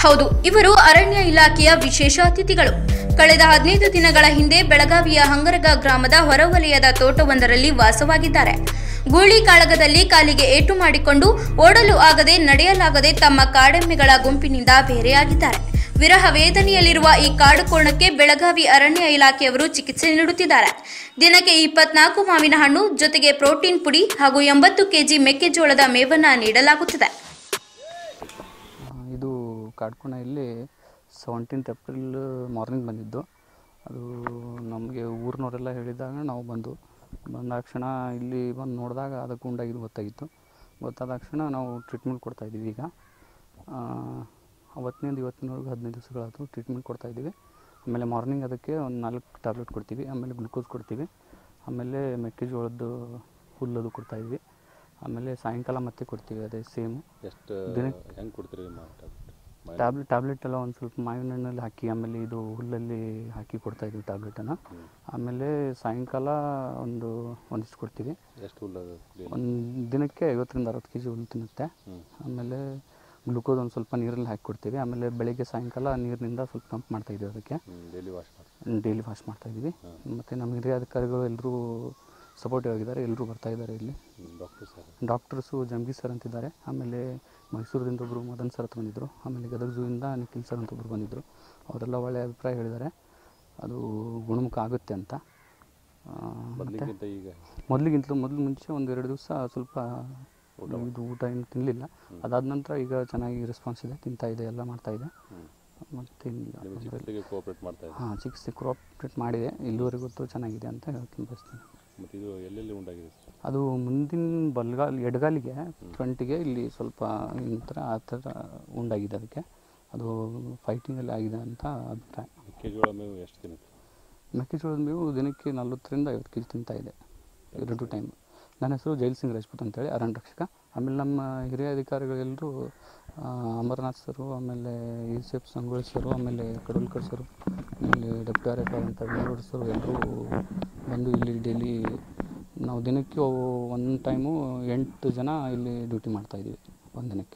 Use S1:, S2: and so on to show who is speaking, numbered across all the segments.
S1: ಹೌದು ಇವರು ಅರಣ್ಯ ಇಲಾಖೆಯ ವಿಶೇಷ ಅತಿಥಿಗಳು ಕಳೆದ ಹದಿನೈದು ದಿನಗಳ ಹಿಂದೆ ಬೆಳಗಾವಿಯ ಹಂಗರಗ ಗ್ರಾಮದ ಹೊರವಲಯದ ತೋಟವೊಂದರಲ್ಲಿ ವಾಸವಾಗಿದ್ದಾರೆ ಗೂಳಿ ಕಾಳಗದಲ್ಲಿ ಕಾಲಿಗೆ ಏಟು ಮಾಡಿಕೊಂಡು ಓಡಲು ಆಗದೆ ನಡೆಯಲಾಗದೆ ತಮ್ಮ ಕಾಡೆಮ್ಮೆಗಳ ಗುಂಪಿನಿಂದ ಬೇರೆಯಾಗಿದ್ದಾರೆ ವಿರಹ ವೇದನೆಯಲ್ಲಿರುವ ಈ ಕಾಡು ಕೋಣಕ್ಕೆ ಬೆಳಗಾವಿ ಅರಣ್ಯ ಇಲಾಖೆಯವರು ಚಿಕಿತ್ಸೆ ನೀಡುತ್ತಿದ್ದಾರೆ ದಿನಕ್ಕೆ ಇಪ್ಪತ್ನಾಲ್ಕು ಮಾವಿನ ಹಣ್ಣು ಜೊತೆಗೆ ಪ್ರೋಟೀನ್ ಪುಡಿ ಹಾಗೂ ಎಂಬತ್ತು ಕೆಜಿ ಮೆಕ್ಕೆಜೋಳದ ಮೇವನ್ನ ನೀಡಲಾಗುತ್ತಿದೆ
S2: ಆ, ಇದು ಕಾಡ್ಕೋಣ ಇಲ್ಲಿ ಸೆವೆಂಟೀನ್ತ್ ಏಪ್ರಿಲ್ ಮಾರ್ನಿಂಗ್ ಬಂದಿದ್ದು ಅದು ನಮಗೆ ಊರಿನವರೆಲ್ಲ ಹೇಳಿದಾಗ ನಾವು ಬಂದು ಬಂದ ಕ್ಷಣ ಇಲ್ಲಿ ಬಂದು ನೋಡಿದಾಗ ಅದಕ್ಕೆ ಉಂಡಾಗಿದ್ದು ಗೊತ್ತಾಗಿತ್ತು ಗೊತ್ತಾದ ಕ್ಷಣ ನಾವು ಟ್ರೀಟ್ಮೆಂಟ್ ಕೊಡ್ತಾಯಿದ್ದೀವಿ ಈಗ ಆ, ಅವತ್ತಿನಿಂದ ಇವತ್ತಿನವರೆಗೂ ಹದಿನೈದು ದಿವಸಗಳಾಯ್ತು ಟ್ರೀಟ್ಮೆಂಟ್ ಕೊಡ್ತಾಯಿದ್ದೀವಿ ಆಮೇಲೆ ಮಾರ್ನಿಂಗ್ ಅದಕ್ಕೆ ಒಂದು ನಾಲ್ಕು ಟ್ಯಾಬ್ಲೆಟ್ ಕೊಡ್ತೀವಿ ಆಮೇಲೆ ಗ್ಲುಕೋಸ್ ಕೊಡ್ತೀವಿ ಆಮೇಲೆ ಮೆಕ್ಕೆಜೋಳದ್ದು ಹುಲ್ಲದು ಕೊಡ್ತಾಯಿದ್ವಿ ಆಮೇಲೆ ಸಾಯಂಕಾಲ ಮತ್ತೆ ಕೊಡ್ತೀವಿ ಅದೇ ಸೇಮು
S3: ಎಷ್ಟು
S2: ದಿನಕ್ಕೆ-
S3: ಹೆಂಗೆ ಕೊಡ್ತೀರಿ ಮಾ ಟ್ಯಾಬ್ಲೆಟ್
S2: ಟ್ಯಾಬ್ಲೆಟ್ ಟ್ಯಾಬ್ಲೆಟ್ ಎಲ್ಲ ಒಂದು ಸ್ವಲ್ಪ ಮಾವಿನ ಹಣ್ಣಲ್ಲಿ ಹಾಕಿ ಆಮೇಲೆ ಇದು ಹುಲ್ಲಲ್ಲಿ ಹಾಕಿ ಕೊಡ್ತಾ ಇದ್ವಿ ಟ್ಯಾಬ್ಲೆಟನ್ನು ಆಮೇಲೆ ಸಾಯಂಕಾಲ ಒಂದು ಒಂದಿಷ್ಟು ಕೊಡ್ತೀವಿ
S3: ಎಷ್ಟು ಹುಲ್ಲು ಅದು ಕುಡಿ
S2: ಒಂದು ದಿನಕ್ಕೆ ಐವತ್ತರಿಂದ ಅರವತ್ತು ಕೆ ಜಿ ಹುಲ್ಲು ತಿನ್ನುತ್ತೆ
S3: ಹ್ಞೂ
S2: ಆಮೇಲೆ ಗ್ಲುಕೋಸ್ ಒಂದು ಸ್ವಲ್ಪ ನೀರಲ್ಲಿ ಹಾಕಿ ಕೊಡ್ತೀವಿ ಆಮೇಲೆ ಬೆಳಿಗ್ಗೆ ಸಾಯಂಕಾಲ ನೀರಿನಿಂದ ಸ್ವಲ್ಪ ಪಂಪ್ ಮಾಡ್ತಾ ಇದ್ದೀವಿ ಅದಕ್ಕೆ
S3: ಹ್ಞೂ ಡೈಲಿ ವಾಶ್ ಮಾಡ್ತೀವಿ
S2: ಡೈಲಿ ವಾಶ್ ಮಾಡ್ತಾ ಇದ್ದೀವಿ ಮತ್ತು ನಮ್ಮ ಹಿರಿಯ ಅಧಿಕಾರಿಗಳು ಎಲ್ಲರೂ ಸಪೋರ್ಟಿವ್ ಆಗಿದ್ದಾರೆ ಎಲ್ಲರೂ ಬರ್ತಾ ಇದ್ದಾರೆ ಇಲ್ಲಿ
S3: ಹ್ಞೂ ಡಾಕ್ಟರ್ ಸರ್
S2: ಡಾಕ್ಟರ್ಸು ಜಂಗಿ ಸರ್ ಅಂತಿದ್ದಾರೆ ಆಮೇಲೆ ಮೈಸೂರಿಂದ ಒಬ್ಬರು ಮದನ್ ಸರ್ ಅಂತ ಬಂದಿದ್ದರು ಆಮೇಲೆ ಗದಗ ಝೂಯಿಂದ ನಿಖಿಲ್ ಸರ್ ಅಂತ ಒಬ್ಬರು ಬಂದಿದ್ದರು ಅವರೆಲ್ಲ ಒಳ್ಳೆಯ ಅಭಿಪ್ರಾಯ ಹೇಳಿದ್ದಾರೆ ಅದು ಗುಣಮುಖ ಆಗುತ್ತೆ ಅಂತ ಆ, ಮತ್ತೆ
S3: ಮೊದಲಿಗಿಂತ ಈಗ
S2: ಮೊದಲಿಗಿಂತಲೂ ಮೊದಲು ಮುಂಚೆ ಒಂದು ಎರಡು ದಿವಸ ಸ್ವಲ್ಪ ಇದು ಊಟ ಏನು ತಿನ್ನಲಿಲ್ಲ ಅದಾದ ನಂತರ ಈಗ ಚೆನ್ನಾಗಿ ರೆಸ್ಪಾನ್ಸ್ ಇದೆ ತಿಂತಾ ಇದೆ ಎಲ್ಲ ಮಾಡ್ತಾ ಇದೆ
S3: ಹ್ಞೂ
S2: ಮತ್ತೇನಿಲ್ಲ
S3: ನಿಮಗೆ ಚಿಕಿತ್ಸೆಗೆ ಕೋಆಪ್ರೇಟ್ ಮಾಡ್ತಾ ಇದ್ದೀವಿ
S2: ಹಾಂ ಚಿಕಿತ್ಸೆ ಕ್ರಾಪ್ರೇಟ್ ಮಾಡಿದೆ ಇಲ್ಲಿವರೆಗೂ ಚೆನ್ನಾಗಿದೆ ಅಂತ ಹೇಳ್ತೀನಿ ಬಯಸ್ತೀನಿ
S3: ಮತ್ತು ಇದು ಎಲ್ಲೆಲ್ಲಿ ಉಂಟಾಗಿದೆ ಸರ್
S2: ಅದು ಮುಂದಿನ ಬಲ್ಗಾಲ್ ಎಡಗಾಲಿಗೆ ಫ್ರಂಟಿಗೆ ಇಲ್ಲಿ ಸ್ವಲ್ಪ ಈ ಥರ ಆ ಥರ ಉಂಡಾಗಿದೆ ಅದಕ್ಕೆ ಅದು ಫೈಟಿಂಗಲ್ಲಿ ಆಗಿದೆ ಅಂತ ಅಭಿಪ್ರಾಯ
S3: ಮೆಕ್ಕೆಜೋಳ ಮೇವು ಎಷ್ಟು ತಿನ್ನುತ್ತೆ
S2: ಮೆಕ್ಕೆಜೋಳದ ಮೇವು ದಿನಕ್ಕೆ ನಲ್ವತ್ತರಿಂದ ಐವತ್ತು ಕೆ ಜಿ ತಿಂತಾ ಇದೆ ಎರಡು ಟೈಮ್ ನನ್ನ ಹೆಸರು ಜೈಲ್ ಸಿಂಗ್ ರಾಜ್ಪೂತ್ ಅಂತೇಳಿ ಅರಣ್ಯ ರಕ್ಷಕ ಆಮೇಲೆ ನಮ್ಮ ಹಿರಿಯ ಅಧಿಕಾರಿಗಳೆಲ್ಲರೂ ಆ, ಅಮರನಾಥ್ ಸರು ಆಮೇಲೆ ಯೂಸೆಫ್ ಸಂಗೊಳ್ಳಿ ಸರು ಆಮೇಲೆ ಕಡೋಲ್ಕರ್ ಸರು ಆಮೇಲೆ ಡೆಪ್ಟಿ ಆರ್ ಎಫ್ ಅಂತ ವೆಂಕಟೇಶ್ವರ ಸರು ಎಲ್ಲರೂ ಬಂದು ಇಲ್ಲಿ ಡೈಲಿ ನಾವು ದಿನಕ್ಕೆ ಒಂದು ಟೈಮು ಎಂಟು ಜನ ಇಲ್ಲಿ ಡ್ಯೂಟಿ ಮಾಡ್ತಾಯಿದ್ದೀವಿ ಒಂದು ದಿನಕ್ಕೆ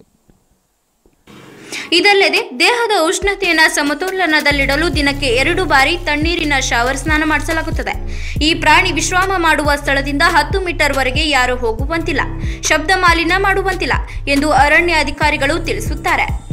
S1: ಇದಲ್ಲದೆ ದೇಹದ ಉಷ್ಣತೆಯನ್ನ ಸಮತೋಲನದಲ್ಲಿಡಲು ದಿನಕ್ಕೆ ಎರಡು ಬಾರಿ ತಣ್ಣೀರಿನ ಶವರ್ ಸ್ನಾನ ಮಾಡಿಸಲಾಗುತ್ತದೆ ಈ ಪ್ರಾಣಿ ವಿಶ್ರಾಮ ಮಾಡುವ ಸ್ಥಳದಿಂದ ಹತ್ತು ಮೀಟರ್ ವರೆಗೆ ಯಾರು ಹೋಗುವಂತಿಲ್ಲ ಶಬ್ದ ಮಾಲಿನ್ಯ ಮಾಡುವಂತಿಲ್ಲ ಎಂದು ಅರಣ್ಯ ಅಧಿಕಾರಿಗಳು ತಿಳಿಸುತ್ತಾರೆ